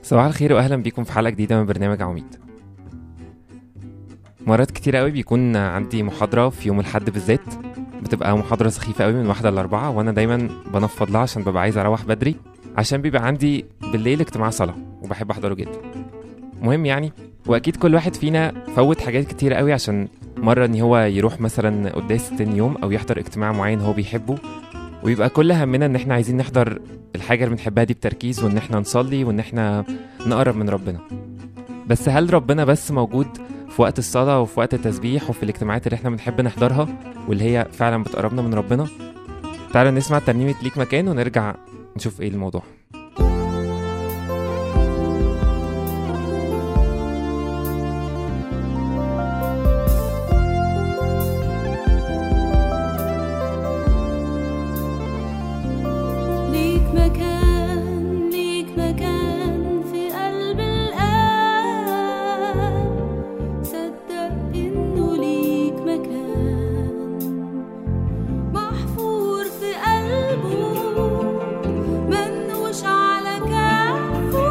صباح الخير واهلا بيكم في حلقه جديده من برنامج عواميد مرات كتير قوي بيكون عندي محاضره في يوم الاحد بالذات بتبقى محاضره سخيفه قوي من واحده لاربعه وانا دايما بنفض لها عشان ببقى عايز اروح بدري عشان بيبقى عندي بالليل اجتماع صلاه وبحب احضره جدا مهم يعني واكيد كل واحد فينا فوت حاجات كتير قوي عشان مره ان هو يروح مثلا قداس تاني يوم او يحضر اجتماع معين هو بيحبه ويبقى كل همنا ان احنا عايزين نحضر الحاجه اللي بنحبها دي بتركيز وان احنا نصلي وان احنا نقرب من ربنا بس هل ربنا بس موجود في وقت الصلاة وفي وقت التسبيح وفي الاجتماعات اللي احنا بنحب نحضرها واللي هي فعلا بتقربنا من ربنا تعالوا نسمع ترنيمة ليك مكان ونرجع نشوف ايه الموضوع ليك مكان ليك مكان في قلب الآب صدق إنه ليك مكان محفور في قلبه منوش على كفه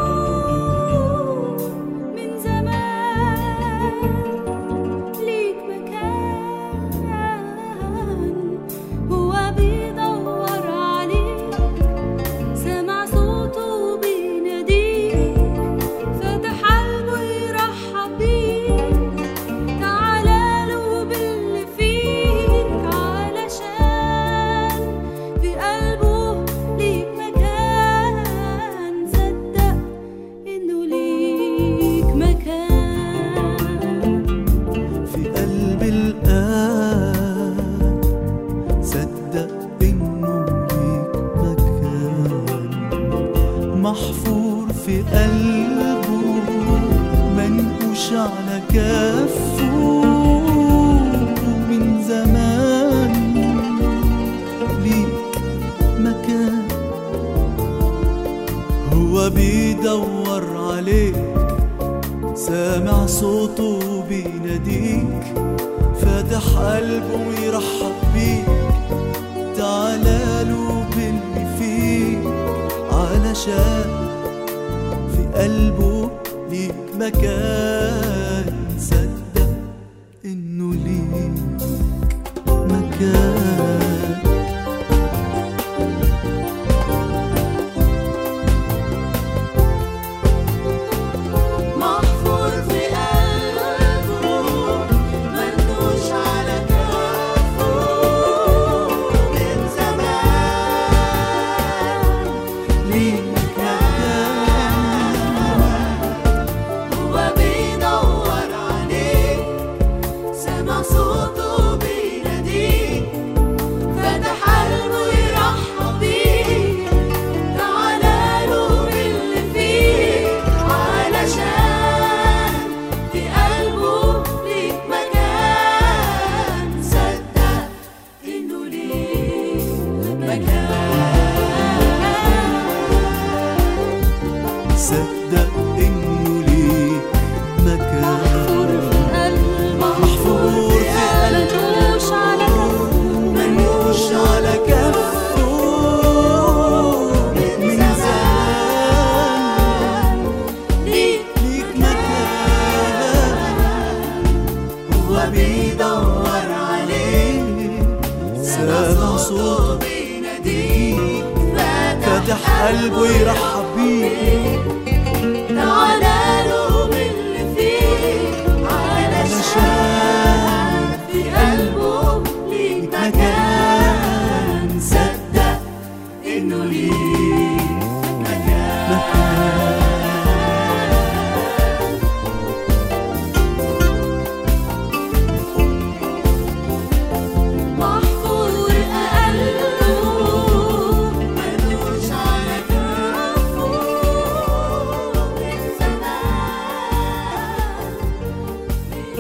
من زمان ليك مكان هو بيدور عليك سمع صوته بيناديك فتح قلبه يرحب بيك تعالى له باللي فيك علشان في قلبه ليك مكان صدق انه ليك مكان في قلب الآب صدق إنه ليك مكان محفور في قلبه منقوش على كفه من زمان ليك مكان هو بيدور عليك سامع صوته بيناديك فاتح قلبه ويرحب بيك تعالى له باللي فيك علشان في قلبه ليك مكان صدق انه ليك مكان محفور في قلبه منوش على كفه من زمان ليك مكان هو بيدور عليك سمع صوته بيناديك فتح قلبه يرحب بيك تعالى له باللي فيك علشان في قلبه ليك مكان صدق انه ليك مكان صدق انه ليك مكان محفور في قلبه منوش على كفه منوش على كفه من زمان ليك ليك مكان هو بيدور عليك سامع صوته بيناديك فتح قلبه يرحب بيك تعالى له باللي فيك علشان في قلبه ليك مكان صدق انه ليك مكان محفور قلبه ملوش على كفه من زمان ليك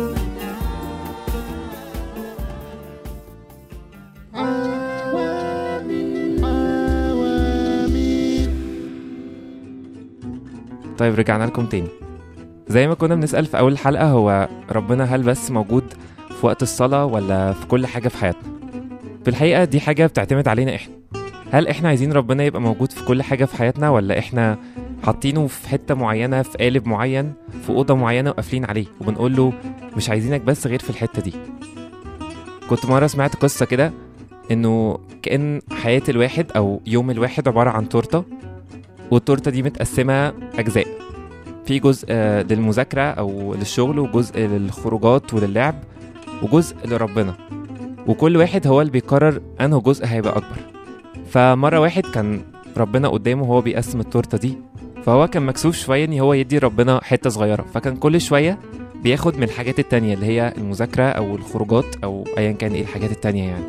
طيب رجعنا لكم تاني زي ما كنا بنسأل في أول حلقة هو ربنا هل بس موجود في وقت الصلاة ولا في كل حاجة في حياتنا في الحقيقة دي حاجة بتعتمد علينا إحنا هل إحنا عايزين ربنا يبقى موجود في كل حاجة في حياتنا ولا إحنا حاطينه في حته معينه في قالب معين في اوضه معينه وقافلين عليه وبنقول له مش عايزينك بس غير في الحته دي كنت مره سمعت قصه كده انه كان حياه الواحد او يوم الواحد عباره عن تورته والتورته دي متقسمه اجزاء في جزء آه، للمذاكره او للشغل وجزء للخروجات وللعب وجزء لربنا وكل واحد هو اللي بيقرر انه جزء هيبقى اكبر فمره واحد كان ربنا قدامه وهو بيقسم التورته دي فهو كان مكسوف شويه ان هو يدي ربنا حته صغيره فكان كل شويه بياخد من الحاجات التانية اللي هي المذاكرة أو الخروجات أو أيا كان إيه الحاجات التانية يعني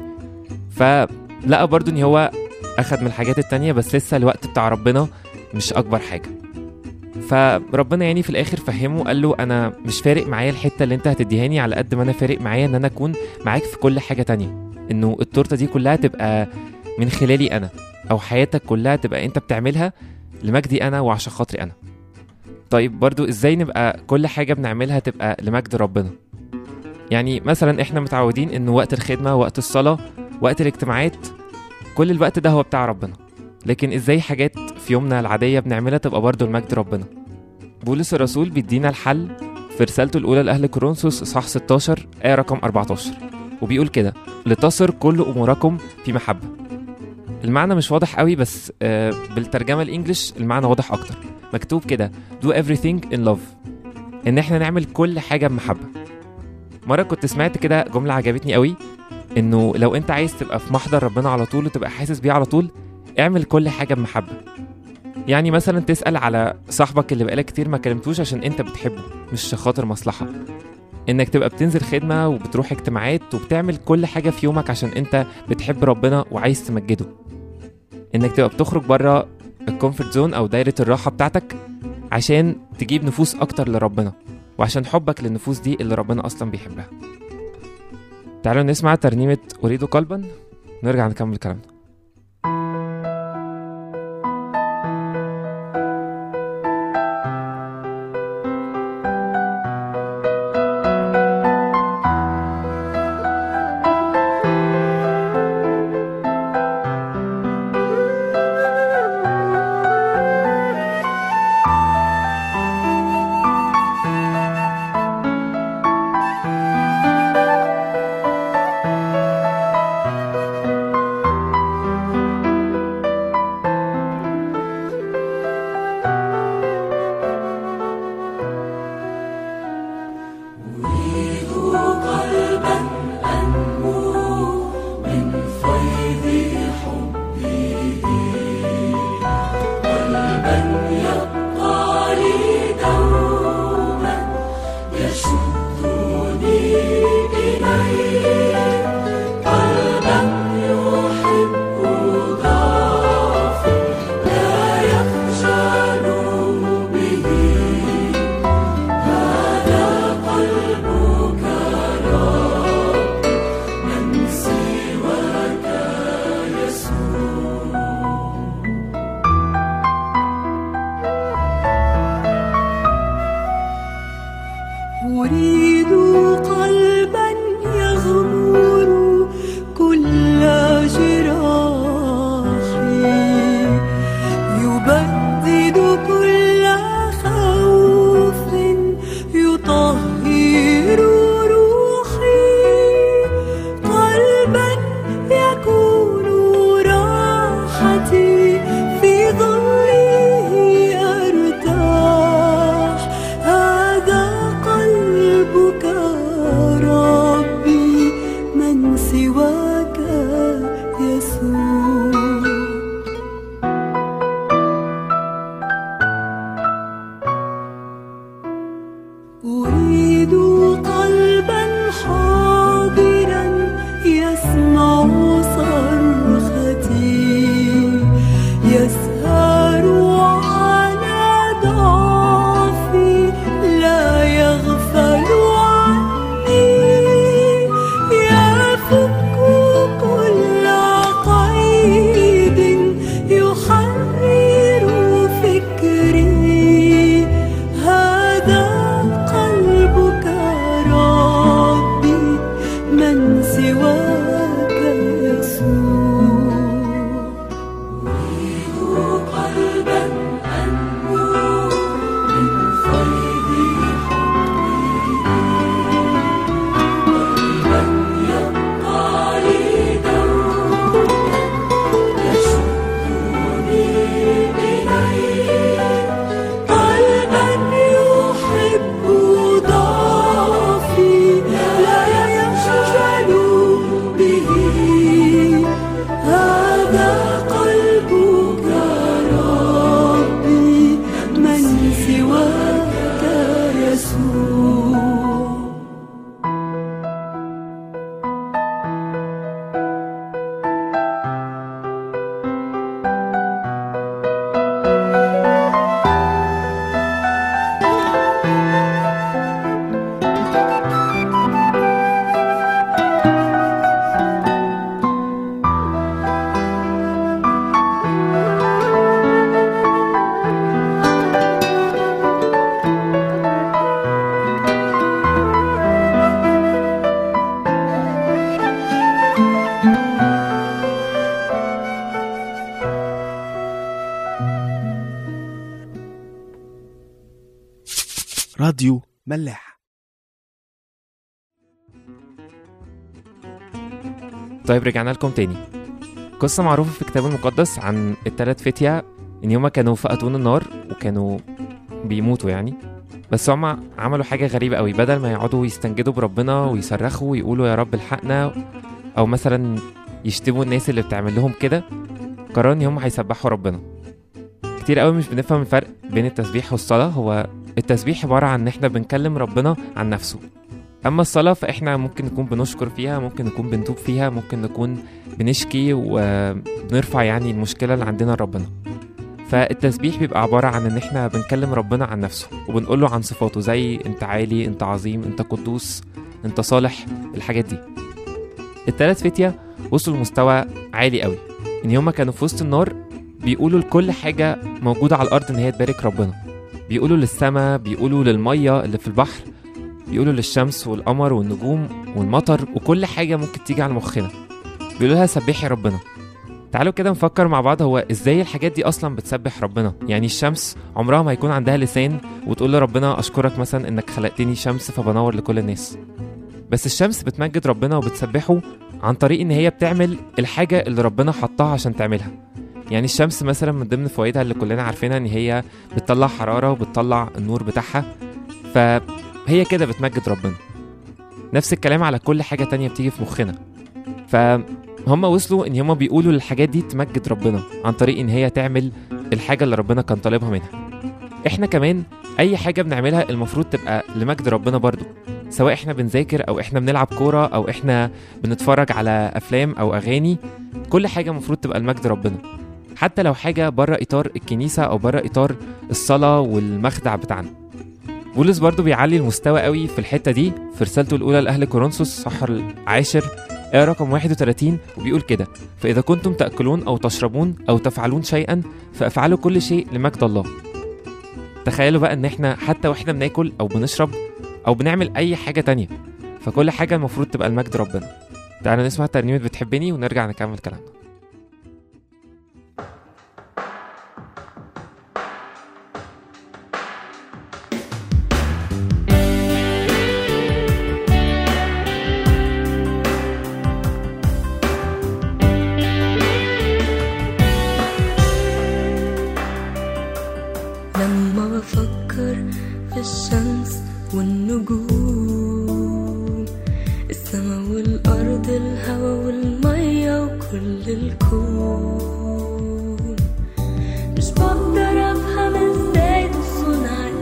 فلقى برضو إن هو أخد من الحاجات التانية بس لسه الوقت بتاع ربنا مش أكبر حاجة فربنا يعني في الآخر فهمه قال له أنا مش فارق معايا الحتة اللي أنت هتديهاني على قد ما أنا فارق معايا إن أنا أكون معاك في كل حاجة تانية إنه التورتة دي كلها تبقى من خلالي أنا أو حياتك كلها تبقى أنت بتعملها لمجدي أنا وعشان خاطري أنا طيب برضو ازاي نبقى كل حاجة بنعملها تبقى لمجد ربنا يعني مثلا احنا متعودين ان وقت الخدمة وقت الصلاة وقت الاجتماعات كل الوقت ده هو بتاع ربنا لكن ازاي حاجات في يومنا العادية بنعملها تبقى برضو لمجد ربنا بولس الرسول بيدينا الحل في رسالته الأولى لأهل كورنثوس إصحاح 16 آية رقم 14 وبيقول كده لتصر كل أموركم في محبة المعنى مش واضح قوي بس آه، بالترجمة الإنجليش المعنى واضح أكتر مكتوب كده do everything in love ان احنا نعمل كل حاجه بمحبه مره كنت سمعت كده جمله عجبتني قوي انه لو انت عايز تبقى في محضر ربنا على طول وتبقى حاسس بيه على طول اعمل كل حاجه بمحبه يعني مثلا تسال على صاحبك اللي بقالك كتير ما كلمتوش عشان انت بتحبه مش خاطر مصلحه انك تبقى بتنزل خدمه وبتروح اجتماعات وبتعمل كل حاجه في يومك عشان انت بتحب ربنا وعايز تمجده انك تبقى بتخرج بره الكومفورت زون او دايره الراحه بتاعتك عشان تجيب نفوس اكتر لربنا وعشان حبك للنفوس دي اللي ربنا اصلا بيحبها تعالوا نسمع ترنيمه اريد قلبا نرجع نكمل كلامنا راديو ملاح طيب رجعنا لكم تاني قصة معروفة في الكتاب المقدس عن التلات فتية إن هما كانوا في أتون النار وكانوا بيموتوا يعني بس هما عملوا حاجة غريبة قوي بدل ما يقعدوا يستنجدوا بربنا ويصرخوا ويقولوا يا رب الحقنا أو مثلا يشتموا الناس اللي بتعمل لهم كده قرروا إن هما هيسبحوا ربنا كتير قوي مش بنفهم الفرق بين التسبيح والصلاة هو التسبيح عبارة عن إن إحنا بنكلم ربنا عن نفسه أما الصلاة فإحنا ممكن نكون بنشكر فيها ممكن نكون بنتوب فيها ممكن نكون بنشكي وبنرفع يعني المشكلة اللي عندنا لربنا فالتسبيح بيبقى عبارة عن إن إحنا بنكلم ربنا عن نفسه وبنقول له عن صفاته زي أنت عالي أنت عظيم أنت قدوس أنت صالح الحاجات دي التلات فتية وصلوا لمستوى عالي قوي إن هما كانوا في وسط النار بيقولوا لكل حاجة موجودة على الأرض إن هي تبارك ربنا بيقولوا للسماء بيقولوا للمية اللي في البحر بيقولوا للشمس والقمر والنجوم والمطر وكل حاجة ممكن تيجي على مخنا بيقولوا لها سبحي ربنا تعالوا كده نفكر مع بعض هو ازاي الحاجات دي اصلا بتسبح ربنا يعني الشمس عمرها ما هيكون عندها لسان وتقول لربنا اشكرك مثلا انك خلقتني شمس فبنور لكل الناس بس الشمس بتمجد ربنا وبتسبحه عن طريق ان هي بتعمل الحاجة اللي ربنا حطها عشان تعملها يعني الشمس مثلا من ضمن فوائدها اللي كلنا عارفينها ان هي بتطلع حرارة وبتطلع النور بتاعها فهي كده بتمجد ربنا نفس الكلام على كل حاجة تانية بتيجي في مخنا فهم وصلوا ان هم بيقولوا الحاجات دي تمجد ربنا عن طريق ان هي تعمل الحاجة اللي ربنا كان طالبها منها احنا كمان اي حاجة بنعملها المفروض تبقى لمجد ربنا برضو سواء احنا بنذاكر او احنا بنلعب كورة او احنا بنتفرج على افلام او اغاني كل حاجة المفروض تبقى لمجد ربنا حتى لو حاجة بره اطار الكنيسة او بره اطار الصلاة والمخدع بتاعنا بولس برضو بيعلي المستوى قوي في الحتة دي في رسالته الأولى لأهل كورنثوس صح العاشر آية رقم 31 وبيقول كده فإذا كنتم تأكلون أو تشربون أو تفعلون شيئا فافعلوا كل شيء لمجد الله تخيلوا بقى إن إحنا حتى وإحنا بناكل أو بنشرب أو بنعمل أي حاجة تانية فكل حاجة المفروض تبقى لمجد ربنا تعالوا نسمع ترنيمة بتحبني ونرجع نكمل كلامنا لما بفكر في الشمس والنجوم السما والأرض الهوا والمية وكل الكون مش بقدر أفهم ازاي تصون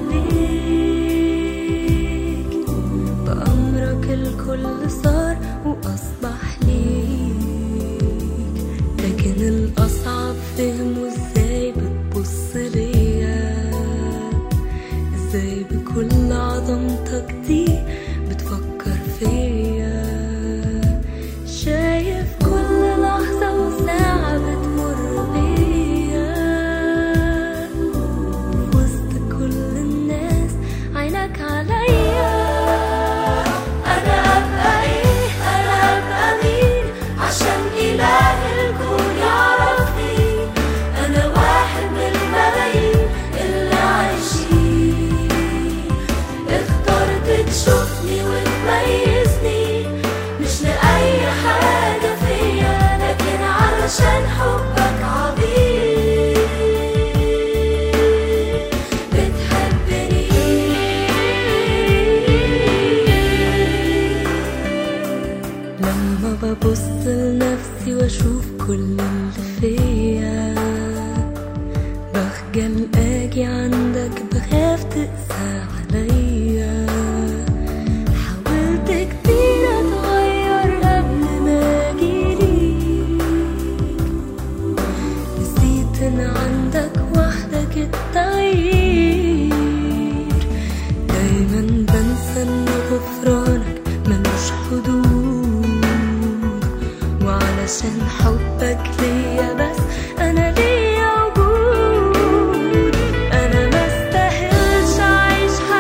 عليك بأمرك الكل صار وأصبح ليك لكن الأصعب فهمه ازاي بتبص ليا ازاي بكل عظمتك دي بتفكر فيا شايف كل لحظة وساعة بتمر بيا في وسط كل الناس عينك عليا أنا أبقى إيه أنا أبقى مين عشان إله الكون يعرفني أنا واحد من الملايين اللي عايشين اخترت تشوفني وتميزني مش لأي حاجة فيا لكن علشان حبك عظيم بتحبني لما ببص لنفسي واشوف كل اللي فيا بخجل اجي عندك بخاف تقسى عليا حاولت كتير اتغير قبل ما اجيليك نسيت ان عندك وحدك التغيير دايما بنسى ان غفرانك ملوش حدود وعلشان حبك ليا بس انا ليا وجود انا ما استاهلش اعيش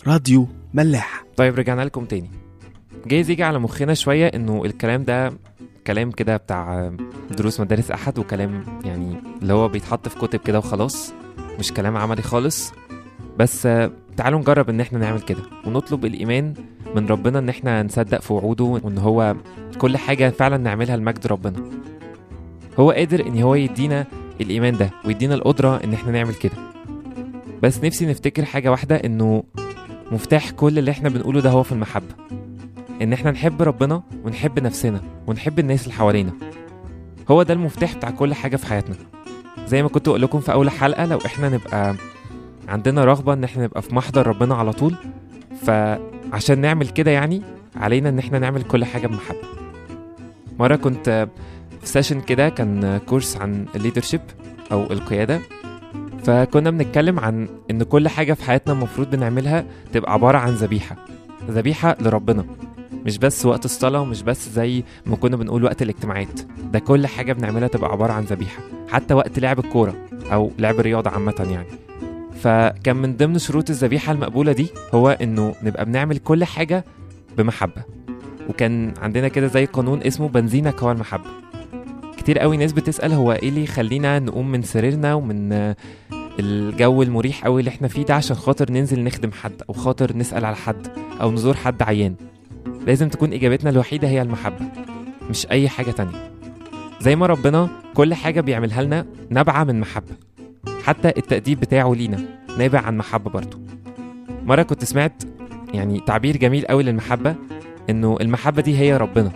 راديو ملاح طيب رجعنا لكم تاني جايز يجي على مخنا شوية انه الكلام ده كلام كده بتاع دروس مدارس احد وكلام يعني اللي هو بيتحط في كتب كده وخلاص مش كلام عملي خالص بس آه، تعالوا نجرب ان احنا نعمل كده ونطلب الايمان من ربنا ان احنا نصدق في وعوده وان هو كل حاجة فعلا نعملها لمجد ربنا هو قادر ان هو يدينا الايمان ده ويدينا القدرة ان احنا نعمل كده بس نفسي نفتكر حاجة واحدة انه مفتاح كل اللي احنا بنقوله ده هو في المحبة ان احنا نحب ربنا ونحب نفسنا ونحب الناس اللي حوالينا هو ده المفتاح بتاع كل حاجة في حياتنا زي ما كنت اقول لكم في اول حلقة لو احنا نبقى عندنا رغبة ان احنا نبقى في محضر ربنا على طول فعشان نعمل كده يعني علينا ان احنا نعمل كل حاجة بمحبة مرة كنت في سيشن كده كان كورس عن الليدرشيب او القيادة فكنا بنتكلم عن ان كل حاجة في حياتنا المفروض بنعملها تبقى عبارة عن ذبيحة ذبيحة لربنا مش بس وقت الصلاة ومش بس زي ما كنا بنقول وقت الاجتماعات ده كل حاجة بنعملها تبقى عبارة عن ذبيحة حتى وقت لعب الكورة أو لعب الرياضة عامة يعني فكان من ضمن شروط الذبيحة المقبولة دي هو إنه نبقى بنعمل كل حاجة بمحبة وكان عندنا كده زي قانون اسمه بنزينك هو المحبة كتير قوي ناس بتسأل هو ايه اللي يخلينا نقوم من سريرنا ومن آه، الجو المريح قوي اللي احنا فيه ده عشان خاطر ننزل نخدم حد او خاطر نسأل على حد او نزور حد عيان لازم تكون اجابتنا الوحيدة هي المحبة مش اي حاجة تانية زي ما ربنا كل حاجة بيعملها لنا نابعة من محبة حتى التأديب بتاعه لينا نابع عن محبة برضه مرة كنت سمعت يعني تعبير جميل قوي للمحبة انه المحبة دي هي ربنا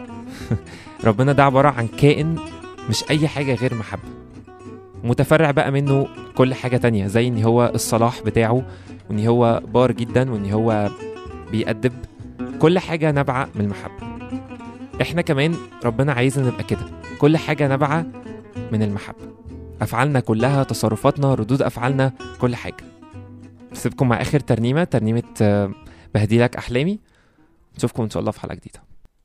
ربنا ده عبارة عن كائن مش اي حاجة غير محبة متفرع بقى منه كل حاجة تانية زي ان هو الصلاح بتاعه وان هو بار جدا وان هو بيأدب كل حاجة نابعة من المحبة احنا كمان ربنا عايزنا نبقى كده كل حاجة نابعة من المحبة أفعالنا كلها تصرفاتنا ردود أفعالنا كل حاجة سيبكم مع آخر ترنيمة ترنيمة آه، بهديلك أحلامي نشوفكم إن شاء الله في حلقة جديدة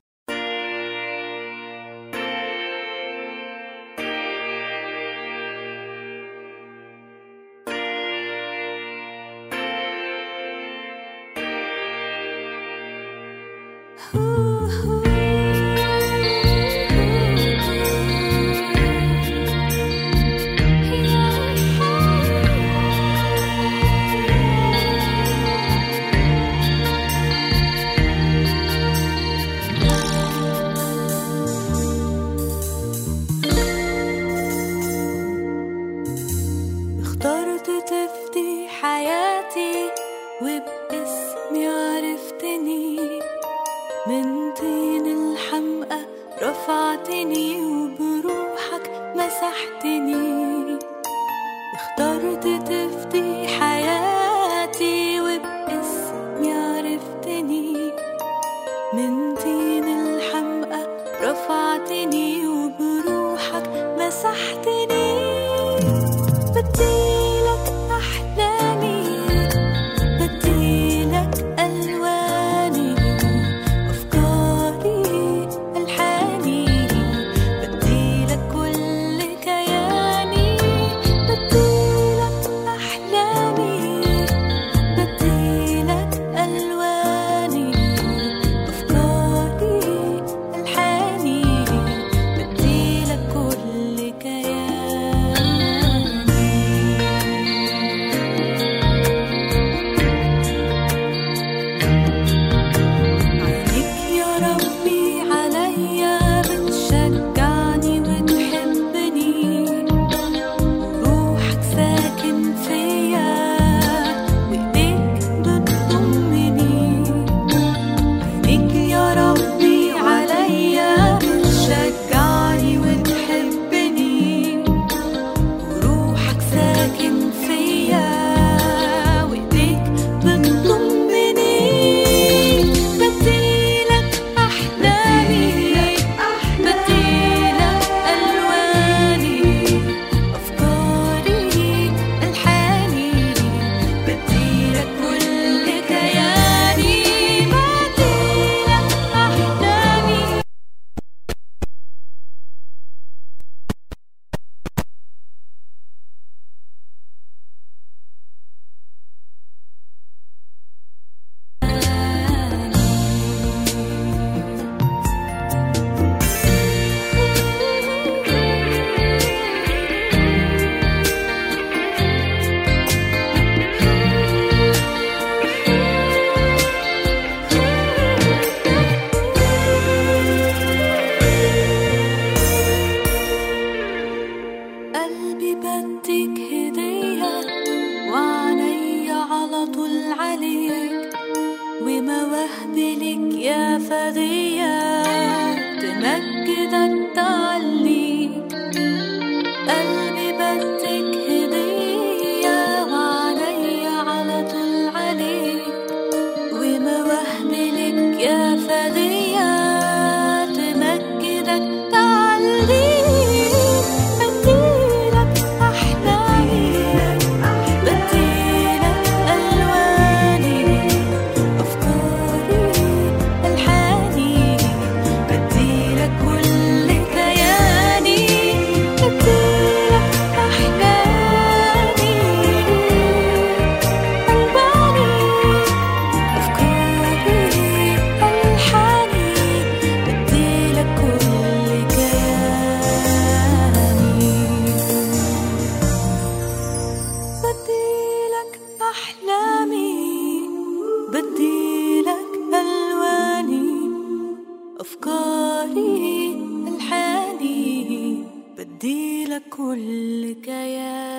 اخترت تفدي حياتي وباسمي عرفتني من طين الحمقى رفعتني وبروحك مسحتني اخترت تفدي حياتي وباسمي عرفتني من طين الحمقى رفعتني وبروحك مسحتني بديلك أحلامي بديلك ألواني أفكاري ألحاني بديلك كل كياني بديلك أحلامي عليك ومواهبي لك يا فدية تمجدك تعليك قلبي بدك هدية وعلي على طول عليك ومواهبي لك يا فدية تمجدك تعليك بديلك أحلامي بديلك ألواني أفكاري ألحاني بديلك كل كياني بديلك أحلامي ألواني أفكاري ألحاني بديلك كل كياني بديلك أحلامي بديلك ألواني أفكاري ألحاني بديلك كل كياني